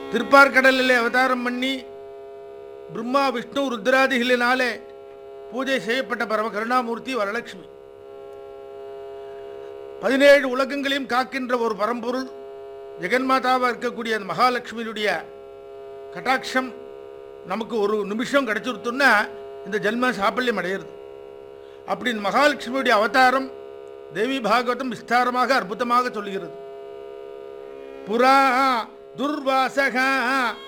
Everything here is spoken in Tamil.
திருப்பார்கடலிலே அவதாரம் பண்ணி பிரம்மா விஷ்ணு ருத்ராதிகளினாலே பூஜை செய்யப்பட்ட பரம கருணாமூர்த்தி வரலட்சுமி பதினேழு உலகங்களையும் காக்கின்ற ஒரு பரம்பொருள் ஜெகன்மாதாவாக இருக்கக்கூடிய அந்த மகாலட்சுமியினுடைய கட்டாட்சம் நமக்கு ஒரு நிமிஷம் கிடைச்சிருத்தோம்னா இந்த ஜென்ம சாபல்யம் அடையிறது அப்படின்னு மகாலட்சுமியுடைய அவதாரம் தேவி பாகவதம் விஸ்தாரமாக அற்புதமாக சொல்லுகிறது புரா துர்வாசகா